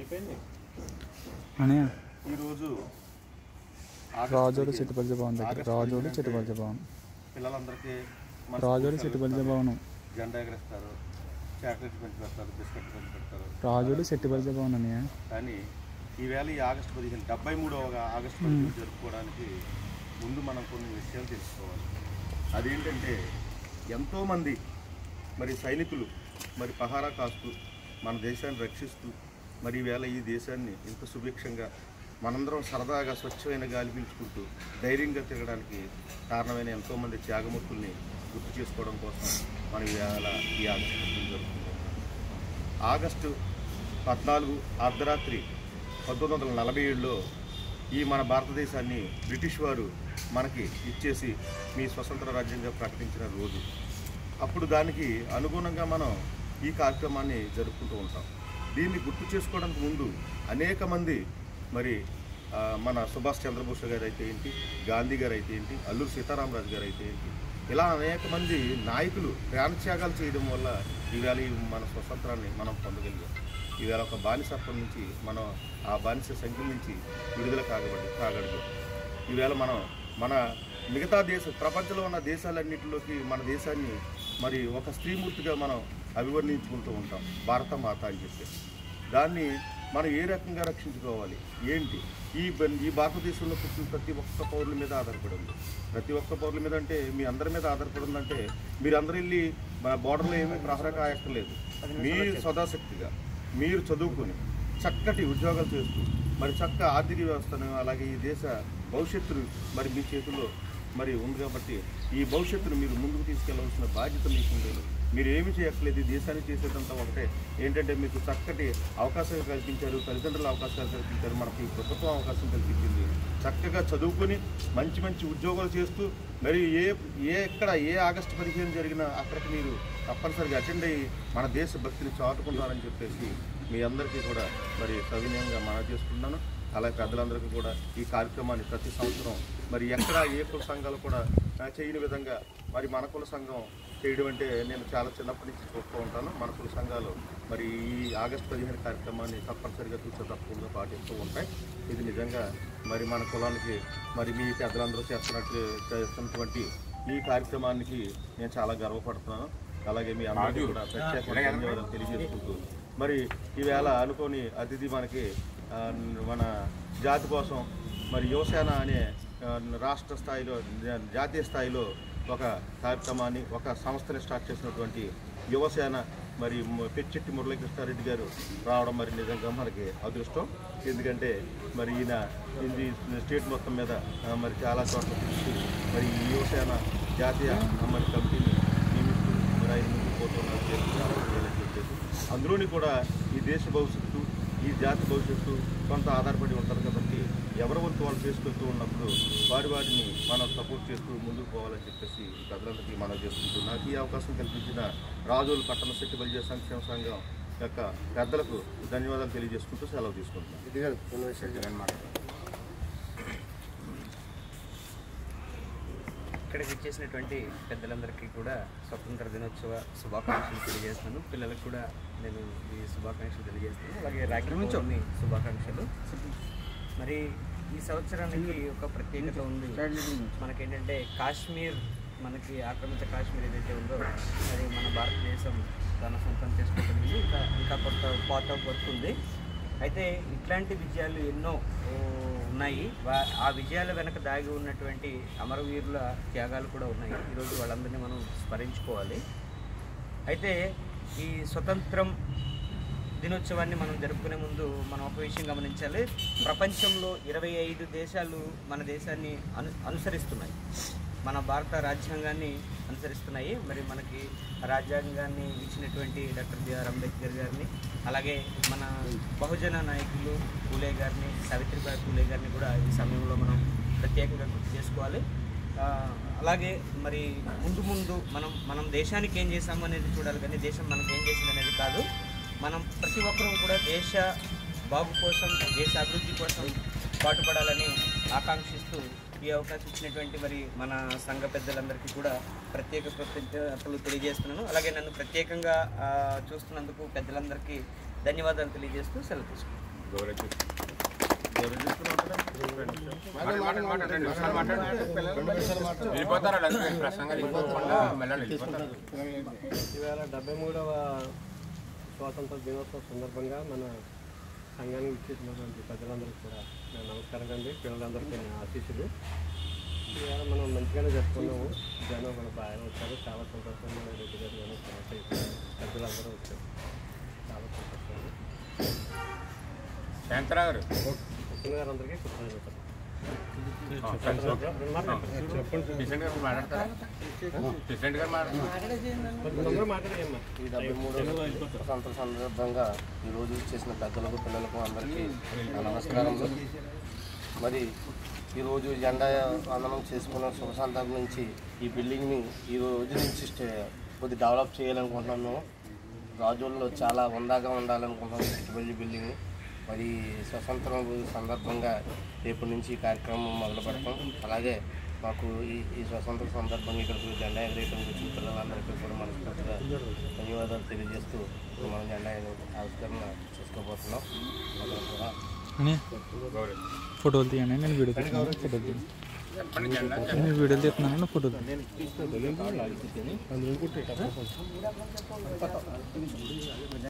అయిపోయింది అని ఈరోజు రాజోడు చిట్టుపల్లి భవన్ దగ్గర రాజోడు చిట్టుపల్లి భవన్ పిల్లలందరికీ మన రాజోడు స్కూల్ చిట్టుపల్లి సెలవు భవనం ఇస్తారు. జెండా ఎగరేస్తారు చాక్లెట్స్ పంచి పెడతారు బిస్కెట్ పంచి పెడతారు రాజోడు చిట్టుపల్లి భవన్ అని కానీ ఈవేళ ఈ ఆగస్టు పదిహేను డెబ్బై మూడవ ఆగస్టు పదిహేను జరుపుకోవడానికి ముందు మనం కొన్ని విషయాలు తెలుసుకోవాలి అదేంటంటే ఎంతోమంది మరి సైనికులు మరి పహారా కాస్తూ మన దేశాన్ని రక్షిస్తూ మరి ఈవేళ ఈ దేశాన్ని ఇంత సుభిక్షంగా మనందరం సరదాగా స్వచ్ఛమైన గాలి పీల్చుకుంటూ ధైర్యంగా తిరగడానికి కారణమైన ఎంతోమంది త్యాగమూర్తుల్ని గుర్తు చేసుకోవడం కోసం మనం ఈవేళ ఈ ఆగస్టు పదిహేను జరుపుకుంటాం ఆగస్టు పద్నాలుగు అర్ధరాత్రి పంతొమ్మిది వందల నలభై ఏడులో ఈ మన భారతదేశాన్ని బ్రిటిష్ వారు మనకి ఇచ్చేసి మీ స్వతంత్ర రాజ్యంగా ప్రకటించిన రోజు అప్పుడు దానికి అనుగుణంగా మనం ఈ కార్యక్రమాన్ని జరుపుకుంటూ ఉంటాం దీన్ని గుర్తు చేసుకోవడానికి ముందు అనేక మంది మరి ఆ, మన సుభాష్ చంద్రబోస్ గారు అయితే ఏంటి గాంధీ గారు అయితే ఏంటి అల్లూరు సీతారామరాజు గారు అయితే ఏంటి ఇలా అనేక మంది నాయకులు ప్రాణత్యాగాలు చేయడం వల్ల ఈవేళ ఈ మన స్వతంత్రాన్ని మనం పొందగలిగాం ఈవేళ ఒక బానిసత్వం నుంచి మనం ఆ బానిస సంఖ్య నుంచి విడుదల కాగబడి కాగలిగాం ఈవేళ మనం మన మిగతా దేశ ప్రపంచంలో ఉన్న దేశాలన్నింటిలోకి మన దేశాన్ని మరి ఒక స్త్రీమూర్తిగా మనం అభివర్ణించుకుంటూ ఉంటాం భారత మాత అని చెప్పేసి దాన్ని మనం ఏ రకంగా రక్షించుకోవాలి ఏంటి ఈ బ- ఈ భారతదేశంలో పుట్టిన ప్రతి ఒక్క పౌరుల మీద ఆధారపడి ఉంది ప్రతి ఒక్క పౌరుల మీద అంటే మీ అందరి మీద ఆధారపడి ఉందంటే మీరందరూ వెళ్ళి మన బోర్డర్లో ఏమీ ప్రహర కాయక్కర్లేదు మీ సదాశక్తిగా మీరు చదువుకొని చక్కటి ఉద్యోగాలు చేస్తూ మరి చక్క ఆర్థిక వ్యవస్థను అలాగే ఈ దేశ భవిష్యత్తును మరి మీ చేతుల్లో మరి ఉంది కాబట్టి ఈ భవిష్యత్తును మీరు ముందుకు తీసుకెళ్లవలసిన బాధ్యత మీకు ఉండేది మీరు ఏమి చేయట్లేదు ఈ దేశానికి చేసేదంతా ఒకటే ఏంటంటే మీకు చక్కటి అవకాశాలు కల్పించారు తల్లిదండ్రుల అవకాశాలు కల్పించారు మనకి ఈ ప్రభుత్వం అవకాశం కల్పించింది చక్కగా చదువుకొని మంచి మంచి ఉద్యోగాలు చేస్తూ మరి ఏ ఏ ఎక్కడ ఏ ఆగస్టు పదిహేను జరిగినా అక్కడికి మీరు తప్పనిసరిగా అటెండ్ అయ్యి మన దేశ భక్తిని చాటుకుంటారని చెప్పేసి మీ అందరికీ కూడా మరి సవినయంగా మనం చేసుకుంటున్నాను అలాగే పెద్దలందరికీ కూడా ఈ కార్యక్రమాన్ని ప్రతి సంవత్సరం మరి ఎక్కడ ఏ కుల సంఘాలు కూడా ఆ, చేయని విధంగా మరి మన కుల సంఘం చేయడం అంటే నేను చాలా చిన్నప్పటి నుంచి చూస్తూ ఉంటాను మన కుల సంఘాలు మరి ఈ ఆగస్టు పదిహేను కార్యక్రమాన్ని తప్పనిసరిగా చూసే తప్పకుండా పాటిస్తూ ఉంటాయి ఇది నిజంగా మరి మన కులానికి మరి మీ పెద్దలందరూ చేస్తున్నట్టు చేస్తున్నటువంటి ఈ కార్యక్రమానికి నేను చాలా గర్వపడుతున్నాను అలాగే మీ అందరికీ కూడా ప్రత్యేక ధన్యవాదాలు తెలియజేసుకుంటూ మరి ఈవేళ అనుకోని అతిథి మనకి ఆ, మన జాతి కోసం మరి యువసేన అనే ఆ, రాష్ట్ర స్థాయిలో జా- జాతీయ స్థాయిలో ఒక కార్యక్రమాన్ని ఒక సంస్థని స్టార్ట్ చేసినటువంటి యువసేన మరి మ- పెచ్చెట్టి మురళీకృష్ణారెడ్డి గారు రావడం మరి నిజంగా మనకి అదృష్టం ఎందుకంటే మరి ఈయన ఇది స్టేట్ మొత్తం మీద ఆ, మరి చాలా చోట్ల తిరిగి మరి ఈ యువసేన జాతీయ మరి కమిటీని నియమిస్తూ మరి ఆయన ముందుకు పోతున్నారు చేసి చాలా చేయాలని చెప్పేసి అందులోని కూడా ఈ దేశ భవిష్యత్తు ఈ జాతి భవిష్యత్తు కొంత ఆధారపడి ఉంటారు కాబట్టి ఎవరి వంతు వాళ్ళు చేసుకుంటూ ఉన్నప్పుడు వారి వారిని మనం సపోర్ట్ చేస్తూ ముందుకు పోవాలని చెప్పేసి ప్రజలందరికీ మనం చేసుకుంటూ నాకు ఈ అవకాశం కల్పించిన రాజోలు పట్టణ శక్తి బలిజ సంక్షేమ సంఘం యొక్క పెద్దలకు ధన్యవాదాలు తెలియజేసుకుంటూ సెలవు తీసుకుంటున్నాను ఇక్కడికి ఇచ్చేసినటువంటి పెద్దలందరికీ కూడా స్వతంత్ర దినోత్సవ శుభాకాంక్షలు తెలియజేస్తున్నాను పిల్లలకు కూడా నేను ఈ శుభాకాంక్షలు తెలియజేస్తున్నాను అలాగే రాఖీ పౌర్ణమి శుభాకాంక్షలు మరి ఈ సంవత్సరానికి ఒక ప్రత్యేకత ఉంది మనకేంటంటే కాశ్మీర్ మనకి ఆక్రమిత కాశ్మీర్ ఏదైతే ఉందో అది మన భారతదేశం తన సొంతం చేసుకోగలిగింది ఇంకా ఇంకా కొంత పార్ట్ ఆఫ్ వర్క్ ఉంది అయితే ఇట్లాంటి విజయాలు ఎన్నో ఓ, ఉన్నాయి వా- ఆ విజయాల వెనక దాగి ఉన్నటువంటి అమరవీరుల త్యాగాలు కూడా ఉన్నాయి ఈరోజు వాళ్ళందరినీ మనం స్మరించుకోవాలి అయితే ఈ స్వతంత్రం దినోత్సవాన్ని మనం జరుపుకునే ముందు మనం ఒక విషయం గమనించాలి ప్రపంచంలో ఇరవై ఐదు దేశాలు మన దేశాన్ని అను అనుసరిస్తున్నాయి మన భారత రాజ్యాంగాన్ని అనుసరిస్తున్నాయి మరి మనకి రాజ్యాంగాన్ని ఇచ్చినటువంటి డాక్టర్ బిఆర్ అంబేద్కర్ గారిని అలాగే మన బహుజన నాయకులు పూలే గారిని సావిత్రిబాయి పూలే గారిని కూడా ఈ సమయంలో మనం ప్రత్యేకంగా గుర్తు చేసుకోవాలి ఆ, అలాగే మరి ముందు ముందు మనం మనం దేశానికి ఏం చేసాము అనేది చూడాలి కానీ దేశం మనకి ఏం చేసింది అనేది కాదు మనం ప్రతి ఒక్కరూ కూడా దేశ బాగు కోసం దేశ అభివృద్ధి కోసం పాటుపడాలని ఆకాంక్షిస్తూ ఈ అవకాశం ఇచ్చినటువంటి మరి మన సంఘ పెద్దలందరికీ కూడా ప్రత్యేక కృతజ్ఞతలు తెలియజేస్తున్నాను అలాగే నన్ను ప్రత్యేకంగా ఆ, చూస్తున్నందుకు పెద్దలందరికీ ధన్యవాదాలు తెలియజేస్తూ సెలవు తీసుకుంటాను వెళ్ళిపోతారు వాళ్ళందరూ ప్రసంగాలు వెళ్ళిపోకుండా మళ్ళీ వెళ్ళిపోతారు ఇవాళ డెబ్బై మూడవ స్వాతంత్ర దినోత్సవ సందర్భంగా మన సంఘానికి ఇచ్చేసినటువంటి ప్రజలందరికీ కూడా నా నమస్కారం అండి పిల్లలందరికీ నా ఆశీస్సులు ఇవాళ మనం మంచిగానే జరుపుకున్నాము జనం కూడా బాగా వచ్చారు చాలా సంతోషంగా రెడ్డి గారు కానీ ప్రజలందరూ వచ్చారు చాలా సంతోషంగా శాంతరావు గారు కృష్ణ గారు అందరికీ కృతజ్ఞతలు ప్రెసిడెంట్ గారు మాట్లాడతారా ప్రెసిడెంట్ గారు మాట్లాడతారు అందరూ మాట్లాడేయమ్మా ఈ డెబ్బై మూడో స్వతంత్ర సందర్భంగా ఈరోజు చేసిన పెద్దలకు పిల్లలకు అందరికీ నా నమస్కారములు మరి ఈరోజు జెండా వందనం చేసుకున్న శుభ సందర్భం నుంచి ఈ బిల్డింగ్ని ఈ రోజు నుంచి స్టే కొద్ది డెవలప్ చేయాలనుకుంటున్నాము రాజుల్లో చాలా ఉందాగా ఉండాలనుకుంటున్నాము చిట్టుబల్లి బిల్డింగ్ మరి స్వతంత్రం సందర్భంగా రేపటి నుంచి ఈ కార్యక్రమం మొదలు పెడతాం అలాగే మాకు ఈ ఈ స్వతంత్ర సందర్భంగా ఇక్కడికి జెండా ఎగరేయడం వచ్చిన పిల్లలందరికీ కూడా మనస్ఫూర్తిగా ధన్యవాదాలు తెలియజేస్తూ ఇప్పుడు మనం జెండా ఆవిష్కరణ చేసుకోబోతున్నాం అందరం కూడా అని ఫోటోలు తీయండి నేను వీడియో తీస్తున్నాను ఫోటోలు తీయండి చెప్పండి జెండా నేను వీడియోలు తీస్తున్నాను ఫోటోలు తీయండి